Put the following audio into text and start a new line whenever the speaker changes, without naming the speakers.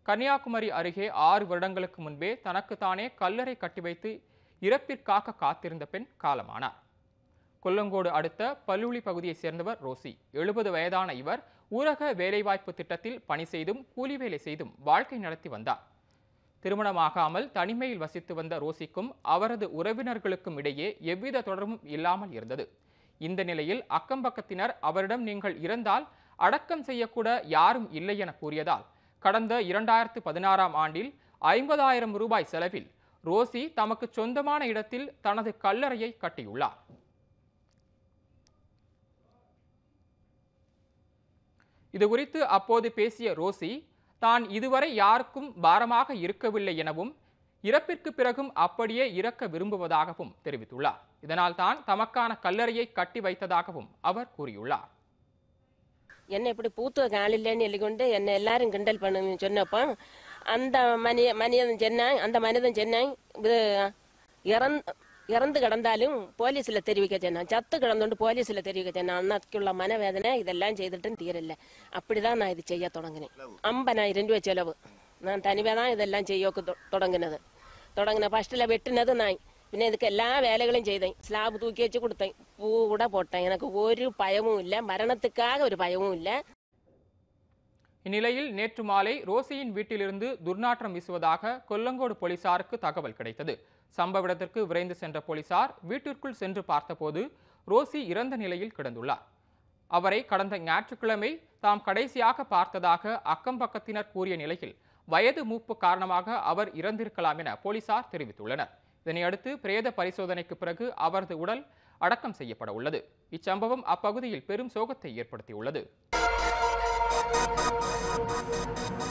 கன்னியாகுமரி அருகே ஆறு வருடங்களுக்கு முன்பே தனக்குத்தானே கல்லறை கட்டி வைத்து இறப்பிற்காக காத்திருந்த பெண் காலமானார் கொல்லங்கோடு அடுத்த பல்லுளி பகுதியைச் சேர்ந்தவர் ரோசி எழுபது வயதான இவர் ஊரக வேலைவாய்ப்பு திட்டத்தில் பணி செய்தும் கூலி வேலை செய்தும் வாழ்க்கை நடத்தி வந்தார் திருமணமாகாமல் தனிமையில் வசித்து வந்த ரோசிக்கும் அவரது உறவினர்களுக்கும் இடையே எவ்வித தொடர்பும் இல்லாமல் இருந்தது இந்த நிலையில் அக்கம்பக்கத்தினர் அவரிடம் நீங்கள் இறந்தால் அடக்கம் செய்யக்கூட யாரும் இல்லை என கூறியதால் கடந்த இரண்டாயிரத்து பதினாறாம் ஆண்டில் ஐம்பதாயிரம் ரூபாய் செலவில் ரோசி தமக்கு சொந்தமான இடத்தில் தனது கல்லறையை கட்டியுள்ளார் இது குறித்து அப்போது பேசிய ரோசி தான் இதுவரை யாருக்கும் பாரமாக இருக்கவில்லை எனவும் இறப்பிற்கு பிறகும் அப்படியே இறக்க விரும்புவதாகவும் தெரிவித்துள்ளார் இதனால் தான் தமக்கான கல்லறையை கட்டி வைத்ததாகவும் அவர் கூறியுள்ளார்
என்னை இப்படி பூத்து வைக்க ஆளில்லைன்னு சொல்லிக்கொண்டு என்னை எல்லாரும் கிண்டல் பண்ணு சொன்னப்போ அந்த மனித மனிதன் சொன்னான் அந்த மனிதன் சொன்னான் இது இறந்து இறந்து கிடந்தாலும் போலீஸில் தெரிவிக்க சொன்னான் சத்து கிடந்தோண்டு போலீஸில் தெரிவிக்க சொன்னான் அன்னக்குள்ள மனவேதனை இதெல்லாம் செய்துட்டும் தீரல அப்படிதான் நான் இது செய்ய தொடங்கினேன் ஐம்பதாயிரம் ரூபாய் செலவு நான் தனியாக தான் இதெல்லாம் செய்ய தொ- தொடங்கினது தொடங்கின ஃபர்ஸ்ட்டில் வெட்டினது நான் പിന്നെ இதுக்கு எல்லா வேலைகளையும் செய்தேன் ஸ்லாப் தூக்கி வச்சு கொடுத்தேன் பூ கூட போட்டேன் எனக்கு ஒரு பயமும் இல்லை மரணத்துக்காக ஒரு பயமும் இல்லை
இந்நிலையில் நேற்று மாலை ரோசியின் வீட்டிலிருந்து துர்நாற்றம் வீசுவதாக கொல்லங்கோடு போலீசாருக்கு தகவல் கிடைத்தது சம்பவ இடத்திற்கு விரைந்து சென்ற போலீசார் வீட்டிற்குள் சென்று பார்த்தபோது ரோசி இறந்த நிலையில் கிடந்துள்ளார் அவரை கடந்த ஞாயிற்றுக்கிழமை தாம் கடைசியாக பார்த்ததாக அக்கம்பக்கத்தினர் கூறிய நிலையில் வயது மூப்பு காரணமாக அவர் இறந்திருக்கலாம் என போலீசார் தெரிவித்துள்ளனர் இதனையடுத்து பிரேத பரிசோதனைக்கு பிறகு அவரது உடல் அடக்கம் செய்யப்பட உள்ளது இச்சம்பவம் அப்பகுதியில் பெரும் சோகத்தை ஏற்படுத்தியுள்ளது